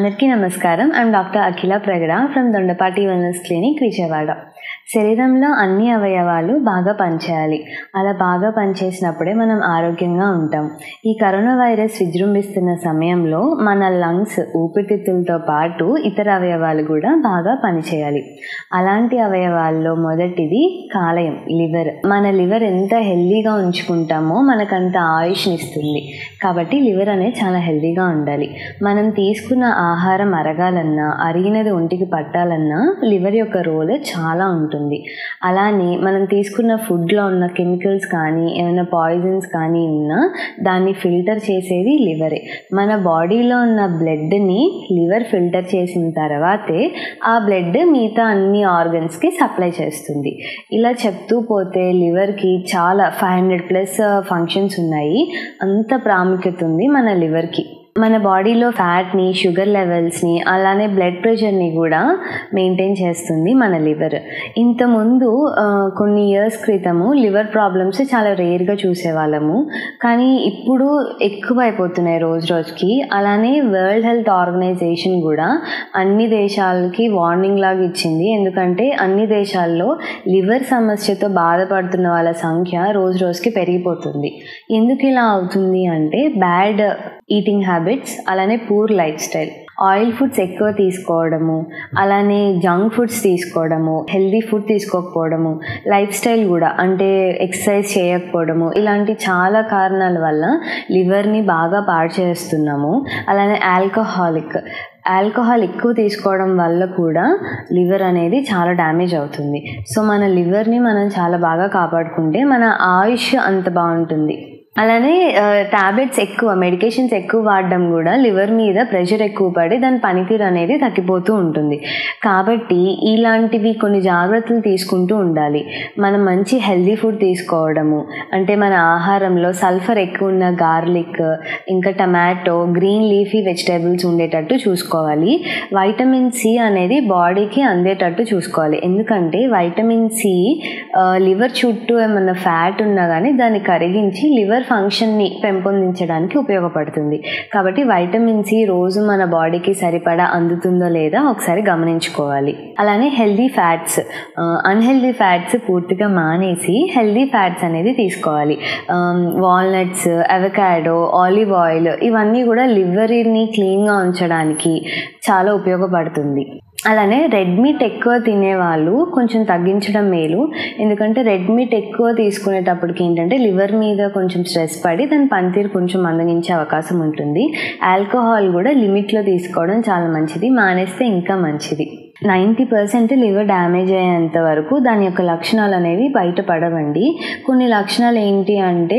అందరికీ నమస్కారం I'm doctor Akhila Pragada from Dondapati wellness clinic Vijayawada శరీరంలో అన్ని అవయవాలు బాగా పనిచేయాలి అలా బాగా పనిచేసినప్పుడే మనం ఆరోగ్యంగా ఉంటాం ఈ కరోనా వైరస్ విజృంభిస్తున్న సమయంలో మన లంగ్స్ ఊపిరితిత్తులతో పాటు ఇతర అవయవాలు కూడా బాగా పనిచేయాలి అలాంటి అవయవాల్లో మొదటిది కాలేయం లివర్ మన లివర్ ఎంత హెల్దీగా ఉంచుకుంటామో మనకంత ఆయుష్నిస్తుంది కాబట్టి లివర్ అనేది చాలా హెల్దీగా ఉండాలి మనం తీసుకున్న ఆహారం అరగాలన్నా అరిగినది ఒంటికి పట్టాలన్నా లివర్ యొక్క రోల్ చాలా ఉంటుంది అలానే మనం తీసుకున్న ఫుడ్లో ఉన్న కెమికల్స్ కానీ ఏమైనా పాయిజన్స్ కానీ ఉన్నా దాన్ని ఫిల్టర్ చేసేది లివరే మన బాడీలో ఉన్న బ్లడ్ని లివర్ ఫిల్టర్ చేసిన తర్వాతే ఆ బ్లడ్ మిగతా అన్ని ఆర్గన్స్కి సప్లై చేస్తుంది ఇలా చెప్తూ పోతే లివర్కి చాలా ఫైవ్ హండ్రెడ్ ప్లస్ ఫంక్షన్స్ ఉన్నాయి అంత ప్రాముఖ్యత ఉంది మన లివర్కి మన బాడీలో ఫ్యాట్ని షుగర్ లెవెల్స్ని అలానే బ్లడ్ ప్రెషర్ని కూడా మెయింటైన్ చేస్తుంది మన లివర్ ఇంతకుముందు కొన్ని ఇయర్స్ క్రితము లివర్ ప్రాబ్లమ్స్ చాలా రేర్గా చూసేవాళ్ళము కానీ ఇప్పుడు ఎక్కువ అయిపోతున్నాయి రోజు రోజుకి అలానే వరల్డ్ హెల్త్ ఆర్గనైజేషన్ కూడా అన్ని దేశాలకి వార్నింగ్ లాగా ఇచ్చింది ఎందుకంటే అన్ని దేశాల్లో లివర్ సమస్యతో బాధపడుతున్న వాళ్ళ సంఖ్య రోజు రోజుకి పెరిగిపోతుంది ఎందుకు ఇలా అవుతుంది అంటే బ్యాడ్ ఈటింగ్ హ్యాబిట్స్ అలానే poor life style oil foods ఎక్కువ తీసుకోవడము అలానే జంక్ ఫుడ్స్ తీసుకోవడము హెల్దీ ఫుడ్ తీసుకోకపోవడము లైఫ్ స్టైల్ కూడా అంటే ఎక్సర్సైజ్ చేయకపోవడము ఇలాంటి చాలా కారణాల వల్ల లివర్ని బాగా పాడు చేస్తున్నాము అలానే ఆల్కహాలిక్ ఆల్కహాల్ ఎక్కువ తీసుకోవడం వల్ల కూడా లివర్ అనేది చాలా డ్యామేజ్ అవుతుంది సో మన లివర్ని మనం చాలా బాగా కాపాడుకుంటే మన ఆయుష్ అంత బాగుంటుంది అలానే ట్యాబ్లెట్స్ ఎక్కువ మెడికేషన్స్ ఎక్కువ వాడడం కూడా లివర్ మీద ప్రెషర్ ఎక్కువ పడి దాని పనితీరు అనేది తగ్గిపోతూ ఉంటుంది కాబట్టి ఇలాంటివి కొన్ని జాగ్రత్తలు తీసుకుంటూ ఉండాలి మనం మంచి హెల్దీ ఫుడ్ తీసుకోవడము అంటే మన ఆహారంలో సల్ఫర్ ఎక్కువ ఉన్న గార్లిక్ ఇంకా టమాటో గ్రీన్ లీఫీ వెజిటేబుల్స్ ఉండేటట్టు చూసుకోవాలి వైటమిన్ సి అనేది బాడీకి అందేటట్టు చూసుకోవాలి ఎందుకంటే వైటమిన్ సి లివర్ చుట్టూ ఏమన్నా ఫ్యాట్ ఉన్నా కానీ దాన్ని కరిగించి లివర్ ఫంక్షన్ని పెంపొందించడానికి ఉపయోగపడుతుంది కాబట్టి వైటమిన్ సి రోజు మన బాడీకి సరిపడా అందుతుందో లేదా ఒకసారి గమనించుకోవాలి అలానే హెల్దీ ఫ్యాట్స్ అన్హెల్దీ ఫ్యాట్స్ పూర్తిగా మానేసి హెల్దీ ఫ్యాట్స్ అనేది తీసుకోవాలి వాల్నట్స్ అవకాడో ఆలివ్ ఆయిల్ ఇవన్నీ కూడా లివర్ని క్లీన్గా ఉంచడానికి చాలా ఉపయోగపడుతుంది అలానే రెడ్ మీట్ ఎక్కువ తినేవాళ్ళు కొంచెం తగ్గించడం మేలు ఎందుకంటే రెడ్ మీట్ ఎక్కువ తీసుకునేటప్పటికి ఏంటంటే లివర్ మీద కొంచెం స్ట్రెస్ పడి దాని పనితీరు కొంచెం మందగించే అవకాశం ఉంటుంది ఆల్కహాల్ కూడా లిమిట్లో తీసుకోవడం చాలా మంచిది మానేస్తే ఇంకా మంచిది నైంటీ పర్సెంట్ లివర్ డ్యామేజ్ అయ్యేంత వరకు దాని యొక్క లక్షణాలు అనేవి బయటపడవండి కొన్ని లక్షణాలు ఏంటి అంటే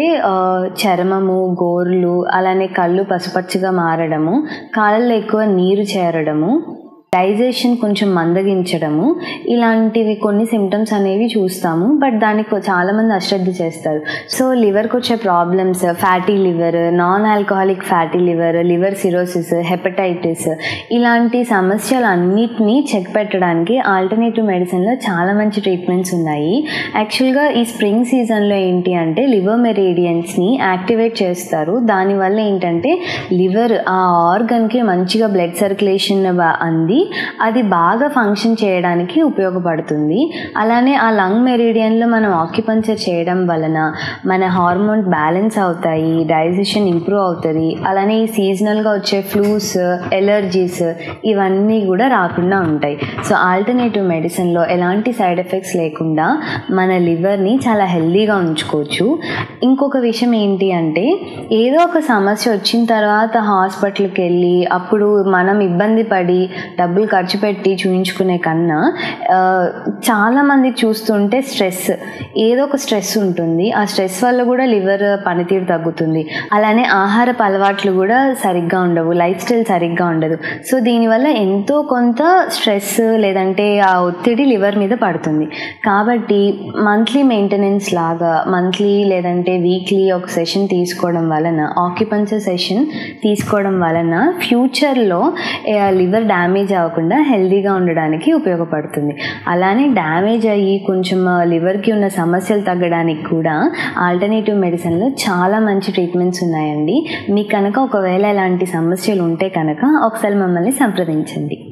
చర్మము గోర్లు అలానే కళ్ళు పసుపచ్చగా మారడము కాళ్ళల్లో ఎక్కువ నీరు చేరడము డైజెషన్ కొంచెం మందగించడము ఇలాంటివి కొన్ని సిమ్టమ్స్ అనేవి చూస్తాము బట్ దానికి చాలామంది అశ్రద్ధ చేస్తారు సో లివర్కి వచ్చే problems fatty liver non alcoholic fatty liver liver cirrhosis hepatitis ఇలాంటి సమస్యలు అన్నిటినీ చెక్ పెట్టడానికి ఆల్టర్నేటివ్ మెడిసిన్లో చాలా మంచి ట్రీట్మెంట్స్ ఉన్నాయి యాక్చువల్గా ఈ స్ప్రింగ్ సీజన్లో ఏంటి అంటే లివర్ మెరీడియన్స్ని యాక్టివేట్ చేస్తారు దానివల్ల ఏంటంటే లివర్ ఆ ఆర్గన్కి మంచిగా బ్లడ్ సర్క్యులేషన్ అంది అది బాగా ఫంక్షన్ చేయడానికి ఉపయోగపడుతుంది అలానే ఆ లంగ్ మెరీడియన్లో మనం ఆక్యుపంచర్ చేయడం వలన మన హార్మోన్ బ్యాలెన్స్ అవుతాయి డైజెషన్ ఇంప్రూవ్ అవుతుంది అలానే ఈ సీజనల్గా వచ్చే ఫ్లూస్ ఎలర్జీస్ ఇవన్నీ కూడా రాకుండా ఉంటాయి సో ఆల్టర్నేటివ్ మెడిసిన్లో ఎలాంటి సైడ్ ఎఫెక్ట్స్ లేకుండా మన లివర్ని చాలా హెల్దీగా ఉంచుకోవచ్చు ఇంకొక విషయం ఏంటి అంటే ఏదో ఒక సమస్య వచ్చిన తర్వాత హాస్పిటల్కి వెళ్ళి అప్పుడు మనం ఇబ్బంది పడి డబ్బులు ఖర్చు పెట్టి చూయించుకునే కన్నా చాలామందికి చూస్తుంటే స్ట్రెస్ ఏదో ఒక స్ట్రెస్ ఉంటుంది ఆ స్ట్రెస్ వల్ల కూడా లివర్ పనితీరు తగ్గుతుంది అలానే ఆహారపు అలవాట్లు కూడా సరిగ్గా ఉండవు లైఫ్ స్టైల్ సరిగ్గా ఉండదు సో దీనివల్ల ఎంతో కొంత స్ట్రెస్ లేదంటే ఆ ఒత్తిడి లివర్ మీద పడుతుంది కాబట్టి మంత్లీ మెయింటెనెన్స్ లాగా మంత్లీ లేదంటే వీక్లీ ఒక సెషన్ తీసుకోవడం వలన ఆక్యుపెన్సీ సెషన్ తీసుకోవడం వలన ఫ్యూచర్లో లివర్ డ్యామేజ్ అవ్వకుండా హెల్తీగా ఉండడానికి ఉపయోగపడుతుంది అలానే డ్యామేజ్ అయ్యి కొంచెం లివర్కి ఉన్న సమస్యలు తగ్గడానికి కూడా ఆల్టర్నేటివ్ మెడిసిన్లో చాలా మంచి ట్రీట్మెంట్స్ ఉన్నాయండి మీకు కనుక ఒకవేళ ఇలాంటి సమస్యలు ఉంటే కనుక ఒకసారి మమ్మల్ని సంప్రదించండి